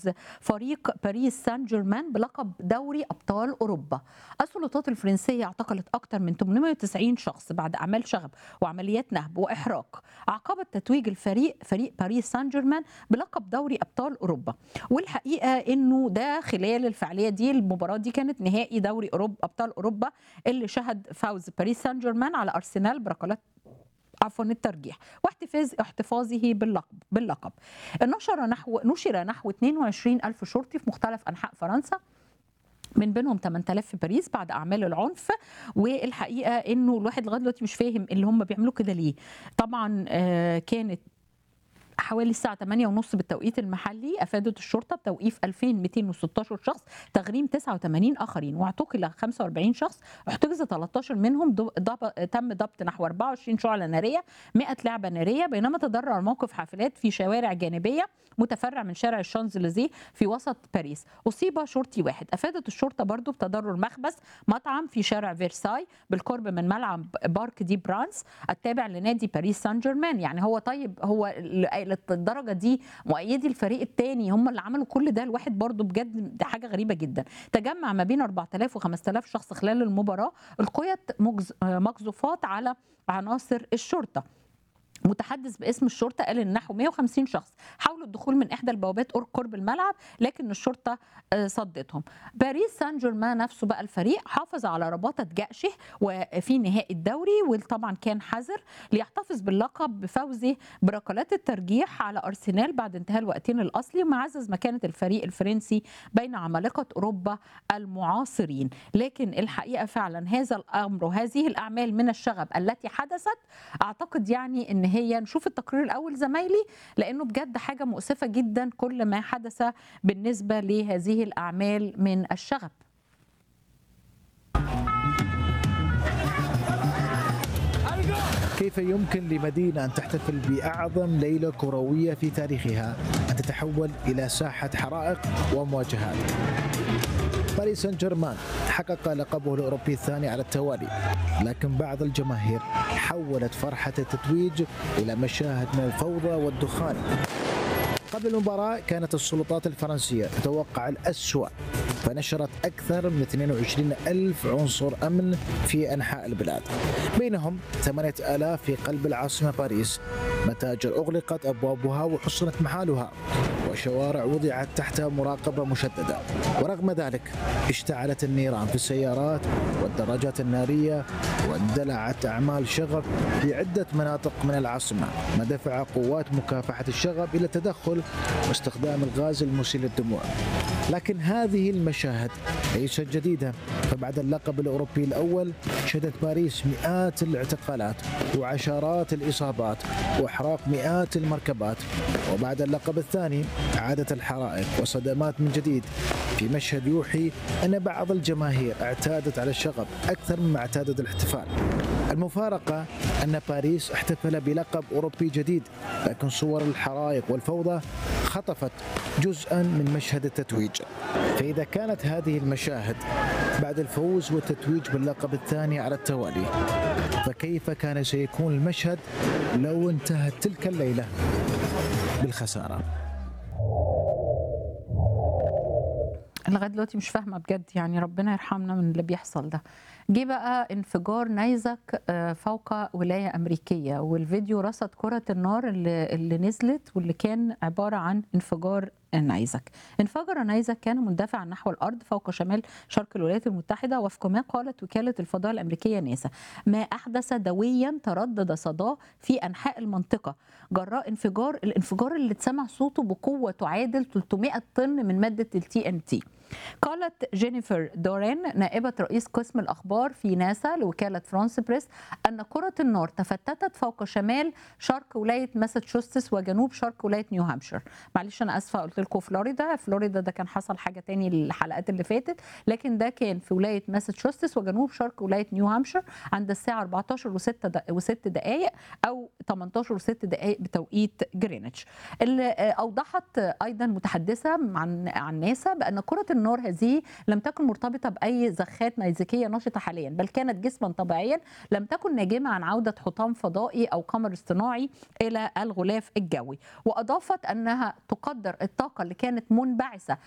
فوز فريق باريس سان جيرمان بلقب دوري ابطال اوروبا. السلطات الفرنسيه اعتقلت اكثر من 890 شخص بعد اعمال شغب وعمليات نهب واحراق عقبت تتويج الفريق فريق باريس سان جيرمان بلقب دوري ابطال اوروبا. والحقيقه انه ده خلال الفعاليه دي المباراه دي كانت نهائي دوري اوروبا ابطال اوروبا اللي شهد فوز باريس سان جيرمان على ارسنال بركلات عفوا الترجيح واحتفاظ احتفاظه باللقب باللقب نشر نحو نشر نحو 22 ألف شرطي في مختلف أنحاء فرنسا من بينهم 8000 في باريس بعد اعمال العنف والحقيقه انه الواحد لغايه دلوقتي مش فاهم اللي هم بيعملوا كده ليه طبعا آه كانت حوالي الساعة 8 ونص بالتوقيت المحلي أفادت الشرطة بتوقيف 2216 شخص تغريم 89 آخرين واعتقل 45 شخص احتجز 13 منهم ضب... تم ضبط نحو 24 شعلة نارية 100 لعبة نارية بينما تضرر موقف حافلات في شوارع جانبية متفرع من شارع الشانزليزيه في وسط باريس أصيب شرطي واحد أفادت الشرطة برضو بتضرر مخبز مطعم في شارع فيرساي بالقرب من ملعب بارك دي برانس التابع لنادي باريس سان جيرمان يعني هو طيب هو للدرجه دي مؤيدي الفريق الثاني هم اللي عملوا كل ده الواحد برضو بجد دي حاجه غريبه جدا تجمع ما بين 4000 و5000 شخص خلال المباراه القيت مقذوفات على عناصر الشرطه متحدث باسم الشرطه قال ان نحو 150 شخص حاولوا الدخول من احدى البوابات قرب الملعب لكن الشرطه صدتهم. باريس سان جيرمان نفسه بقى الفريق حافظ على رباطه جأشه وفي نهائي الدوري وطبعا كان حذر ليحتفظ باللقب بفوزه بركلات الترجيح على ارسنال بعد انتهاء الوقتين الاصلي ومعزز مكانه الفريق الفرنسي بين عمالقه اوروبا المعاصرين، لكن الحقيقه فعلا هذا الامر وهذه الاعمال من الشغب التي حدثت اعتقد يعني ان هي نشوف التقرير الاول زمايلي لانه بجد حاجه مؤسفه جدا كل ما حدث بالنسبه لهذه الاعمال من الشغب كيف يمكن لمدينة أن تحتفل بأعظم ليلة كروية في تاريخها أن تتحول إلى ساحة حرائق ومواجهات باريس سان جيرمان حقق لقبه الأوروبي الثاني على التوالي لكن بعض الجماهير حولت فرحة التتويج إلى مشاهد من الفوضى والدخان قبل المباراة كانت السلطات الفرنسية تتوقع الأسوأ فنشرت أكثر من 22 ألف عنصر أمن في أنحاء البلاد بينهم 8000 في قلب العاصمة باريس متاجر أغلقت أبوابها وحصنت محالها وشوارع وضعت تحتها مراقبة مشددة ورغم ذلك اشتعلت النيران في السيارات والدراجات النارية واندلعت أعمال شغب في عدة مناطق من العاصمة ما دفع قوات مكافحة الشغب إلى التدخل واستخدام الغاز المسيل للدموع لكن هذه المشاهد ليست جديدة فبعد اللقب الأوروبي الأول شهدت باريس مئات الاعتقالات وعشرات الإصابات وإحراق مئات المركبات وبعد اللقب الثاني عادت الحرائق وصدمات من جديد في مشهد يوحي أن بعض الجماهير اعتادت على الشغب أكثر مما اعتادت الاحتفال المفارقة أن باريس احتفل بلقب أوروبي جديد لكن صور الحرائق والفوضى خطفت جزءا من مشهد التتويج فإذا كانت هذه المشاهد بعد الفوز والتتويج باللقب الثاني على التوالي فكيف كان سيكون المشهد لو انتهت تلك الليلة بالخسارة لغايه دلوقتي مش فاهمه بجد يعني ربنا يرحمنا من اللي بيحصل ده جه بقى انفجار نيزك فوق ولايه امريكيه والفيديو رصد كره النار اللي, اللي نزلت واللي كان عباره عن انفجار النيزك انفجر نيزك كان مندفعا نحو الارض فوق شمال شرق الولايات المتحده وفق ما قالت وكاله الفضاء الامريكيه ناسا ما احدث دويا تردد صداه في انحاء المنطقه جراء انفجار الانفجار اللي اتسمع صوته بقوه تعادل 300 طن من ماده التي ان تي قالت جينيفر دورين نائبة رئيس قسم الأخبار في ناسا لوكالة فرانس بريس أن كرة النار تفتتت فوق شمال شرق ولاية ماساتشوستس وجنوب شرق ولاية نيو هامشير معلش أنا أسفة قلت لكم فلوريدا فلوريدا ده كان حصل حاجة تاني الحلقات اللي فاتت لكن ده كان في ولاية ماساتشوستس وجنوب شرق ولاية نيو هامشير عند الساعة 14 و6 دقائق أو 18 و6 دقائق بتوقيت جرينتش اللي أوضحت أيضا متحدثة عن عن ناسا بأن كرة النار هذه لم تكن مرتبطة بأي زخات نيزكية نشطة حاليا بل كانت جسما طبيعيا لم تكن ناجمة عن عودة حطام فضائي أو قمر اصطناعي إلى الغلاف الجوي وأضافت أنها تقدر الطاقة اللي كانت منبعثة